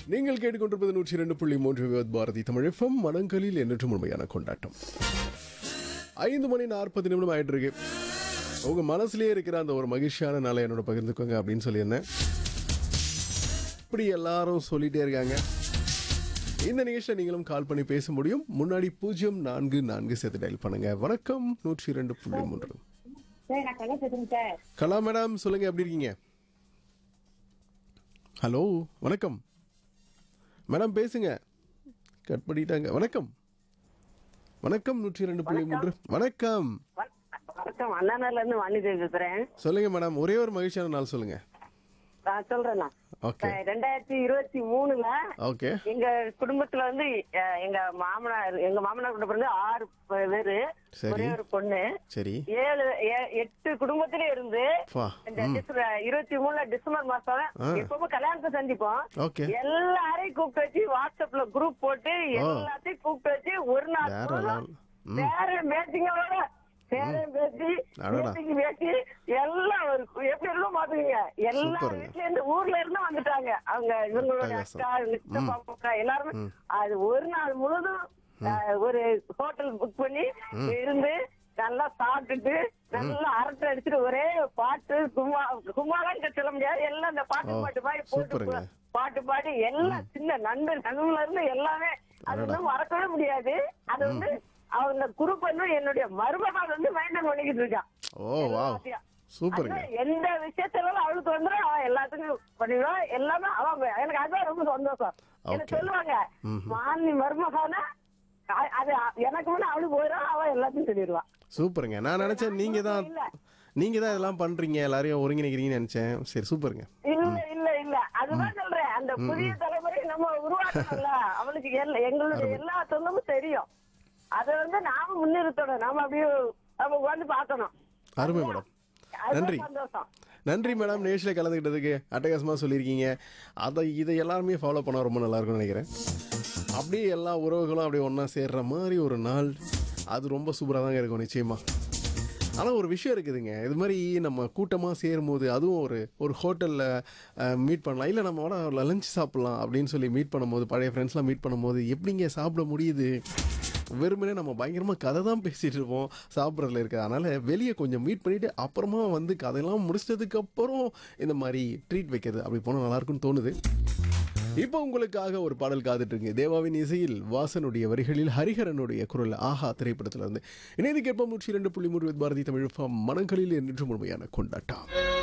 நீங்கள் கேட்டுக்கொண்டிருப்பது நூற்றி இரண்டு புள்ளி மூன்று விவத் பாரதி தமிழ் எஃப்எம் மனங்களில் என்றும் உண்மையான கொண்டாட்டம் ஐந்து மணி நாற்பது நிமிடம் ஆயிட்டு இருக்கு உங்க மனசுலயே இருக்கிற அந்த ஒரு மகிழ்ச்சியான நாளை என்னோட பகிர்ந்துக்கோங்க அப்படின்னு சொல்லியிருந்தேன் இப்படி எல்லாரும் சொல்லிட்டே இருக்காங்க இந்த நிகழ்ச்சியில் நீங்களும் கால் பண்ணி பேச முடியும் முன்னாடி பூஜ்ஜியம் நான்கு நான்கு சேர்த்து டயல் பண்ணுங்க வணக்கம் நூற்றி இரண்டு புள்ளி மூன்று சார் நான் கலா பேசுறேன் சார் கலா மேடம் சொல்லுங்க எப்படி இருக்கீங்க ஹலோ வணக்கம் மேடம் பேசுங்க கட் பண்ணிட்டாங்க வணக்கம் வணக்கம் நூற்றி ரெண்டு புள்ளி மூன்று வணக்கம் வண- வணக்கம் அண்ணாநகர்ல இருந்து வாணிதேவி பேசுறேன் சொல்லுங்க மேடம் ஒரே ஒரு மகிழ்ச்சியான நாள் சொல்லுங்க நான் சொல்றேன் நான். ஓகே அஹ் ரெண்டாயிரத்தி இருபத்தி மூணுல ஓகே எங்க குடும்பத்துல வந்து அஹ், எங்க மாமனார் எங்க மாமனார் கூட பிறந்து ஆறு பேரு சரி. ஒரே ஒரு பொண்ணு சரி ஏழு ஏ- எட்டு குடும்பத்திலே இருந்து பா இந்த டிசம்பர் இருபத்தி மூணுல டிசம்பர் மாசம் ஆ. எப்பவும் கல்யாணத்தை சந்திப்போம் ஓகே எல்லாரையும் கூப்பிட்டு வச்சு வாட்ஸ்அப்ல குரூப் போட்டு எல்லாத்தையும் கூப்பிட்டு வச்சு ஒரு நாள் வேற full-ஆ level. ம். வேற மேட்சிங்களோட பேரம் பேசி அடடா. மீட்டிங் பேசி எல்லாம் ஒரு எப்படி இருக்கும் பாத்துக்கீங்க எல்லா சூப்பருங்க. வீட்ல இருந்து ஊர்ல இருந்து வந்துட்டாங்க அவங்க இவங்களோட அட்டகாசம். அக்கா இவங்க சித்தப்பா அக்கா எல்லாருமே அது ஒரு நாள் முழுதும் அஹ், ஒரு ஹோட்டல் புக் பண்ணி இருந்து நல்லா சாப்பிட்டுட்டு நல்லா அரட்டை அடிச்சுட்டு ஒரே பாட்டு கும்மா கும்மாலாம் சொல்ல முடியாது எல்லாம் இந்த பாட்டு ஓ, பாட்டு மாதிரி சூப்பருங்க. போட்டு பாட்டு பாடி எல்லாம் சின்ன நண்டு நடுவுல இருந்து எல்லாமே அது வந்து மறக்கவே முடியாது அது வந்து அவங்க குரூப் வந்து என்னுடைய மருமகள் வந்து மெயின்டைன் பண்ணிக்கிட்டு இருக்கான் ஓ வா சூப்பருங்க அதனால எந்த விஷயத்துல அவளுக்கு வந்துடும் அவன் எல்லாத்துக்கும் பண்ணிடுவான் எல்லாமே அவன் எனக்கு அதுதான் ரொம்ப சந்தோஷம் எனக்கு Okay. சொல்லுவாங்க மாமி மருமகானா அ- அது எனக்கு முன்ன அவளுக்கு போயிடும் அவன் எல்லாத்தையும் சொல்லிடுவான் சூப்பருங்க நான் நினைச்சேன் நீங்க தான் இல்ல. நீங்க தான் இதெல்லாம் பண்றீங்க எல்லாரையும் ஒருங்கிணைக்கிறீங்கன்னு நினைச்சேன் சரி சூப்பருங்க இல்ல இல்ல இல்ல அதுதான் சொல்றேன் அந்த புதிய தலைமுறை நம்ம உருவாக்கணும்ல அவளுக்கு எல்லா- எங்களுடைய எல்லா சொந்தமும் தெரியும் அத வந்து நாம முன்னிறுத்தணும் நாம அப்படியே நம்ம வந்து பார்க்கணும் அருமை மேடம் அதுதான் நன்றி சந்தோஷம் நன்றி மேடம் நேஷில் கலந்துக்கிட்டதுக்கு அட்டகாசமாக சொல்லியிருக்கீங்க அதை இதை எல்லாருமே ஃபாலோ பண்ண ரொம்ப நல்லா இருக்கும்னு நினைக்கிறேன் அப்படியே எல்லா உறவுகளும் அப்படியே ஒன்றா சேர்ற மாதிரி ஒரு நாள் அது ரொம்ப சூப்பராக தாங்க இருக்கும் நிச்சயமாக ஆனால் ஒரு விஷயம் இருக்குதுங்க இது மாதிரி நம்ம கூட்டமாக சேரும்போது அதுவும் ஒரு ஒரு ஹோட்டலில் மீட் பண்ணலாம் இல்லை நம்ம வேணா லஞ்ச் சாப்பிட்லாம் அப்படின்னு சொல்லி மீட் பண்ணும்போது பழைய ஃப்ரெண்ட்ஸ்லாம் மீட் பண்ணும்போது எப்படிங்க சாப்பிட முடியுது வெறுமனே நம்ம பயங்கரமாக கதை தான் பேசிகிட்டு இருப்போம் சாப்பிட்றதுல இருக்க அதனால் வெளியே கொஞ்சம் மீட் பண்ணிவிட்டு அப்புறமா வந்து கதையெல்லாம் முடிச்சதுக்கு அப்புறம் இந்த மாதிரி ட்ரீட் வைக்கிறது அப்படி போனால் நல்லாயிருக்கும்னு தோணுது இப்போ உங்களுக்காக ஒரு பாடல் காத்துட்டு இருக்கு தேவாவின் இசையில் வாசனுடைய வரிகளில் ஹரிஹரனுடைய குரல் ஆஹா திரைப்படத்துல இருந்து இணைந்து கேட்போம் நூற்றி இரண்டு புள்ளி மூன்று பாரதி தமிழ் FM மனங்களில் என்றும் முழுமையான கொண்டாட்டம்